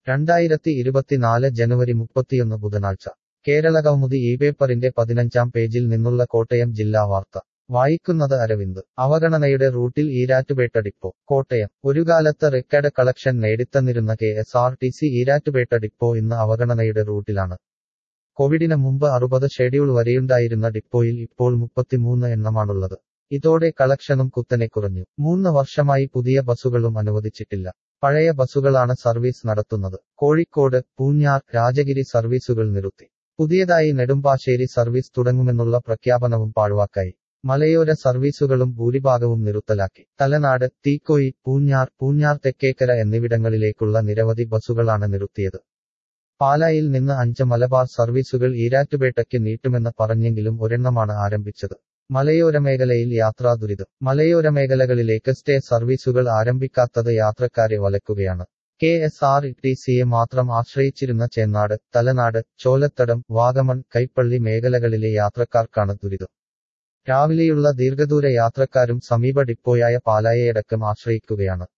രണ്ടായിരത്തി ഇരുപത്തിനാല് ജനുവരി മുപ്പത്തിയൊന്ന് ബുധനാഴ്ച കേരളകൗമുദി ഈ പേപ്പറിന്റെ പതിനഞ്ചാം പേജിൽ നിന്നുള്ള കോട്ടയം ജില്ലാ വാർത്ത വായിക്കുന്നത് അരവിന്ദ് അവഗണനയുടെ റൂട്ടിൽ ഈരാറ്റുപേട്ട ഡിപ്പോ കോട്ടയം ഒരു കാലത്ത് റെക്കഡ് കളക്ഷൻ നേടിത്തന്നിരുന്ന K S R T C Erattupetta depot ഇന്ന് അവഗണനയുടെ റൂട്ടിലാണ് കോവിഡിന് മുമ്പ് അറുപത് ഷെഡ്യൂൾ വരെയുണ്ടായിരുന്ന ഡിപ്പോയിൽ ഇപ്പോൾ മുപ്പത്തിമൂന്ന് എണ്ണമാണുള്ളത് ഇതോടെ കളക്ഷനും കുത്തനെ കുറഞ്ഞു മൂന്ന് വർഷമായി പുതിയ ബസ്സുകളും അനുവദിച്ചിട്ടില്ല പഴയ ബസ്സുകളാണ് സർവീസ് നടത്തുന്നത് കോഴിക്കോട് പൂഞ്ഞാർ രാജഗിരി സർവീസുകൾ നിർത്തി പുതിയതായി നെടുമ്പാശ്ശേരി സർവീസ് തുടങ്ങുമെന്നുള്ള പ്രഖ്യാപനവും പാഴ്വാക്കായി മലയോര സർവീസുകളും ഭൂരിഭാഗവും നിറുത്തലാക്കി തലനാട് തീക്കോയി പൂഞ്ഞാർ പൂഞ്ഞാർ തെക്കേക്കര എന്നിവിടങ്ങളിലേക്കുള്ള നിരവധി ബസ്സുകളാണ് നിർത്തിയത് പാലായിൽ നിന്ന് അഞ്ച് മലബാർ സർവീസുകൾ ഈരാറ്റുപേട്ടയ്ക്ക് നീട്ടുമെന്ന് പറഞ്ഞെങ്കിലും ഒരെണ്ണമാണ് ആരംഭിച്ചത് മലയോര മേഖലയിൽ യാത്രാ ദുരിതം മലയോര മേഖലകളിലേക്ക് സ്റ്റേ സർവീസുകൾ ആരംഭിക്കാത്തത് യാത്രക്കാരെ വലക്കുകയാണ് കെ എസ് ആർ ടി സിയെ മാത്രം ആശ്രയിച്ചിരുന്ന ചേന്നാട് തലനാട് ചോലത്തടം വാഗമൺ കൈപ്പള്ളി മേഖലകളിലെ യാത്രക്കാർക്കാണ് ദുരിതം രാവിലെയുള്ള ദീർഘദൂര യാത്രക്കാരും സമീപ ഡിപ്പോയായ പാലായയടക്കം ആശ്രയിക്കുകയാണ്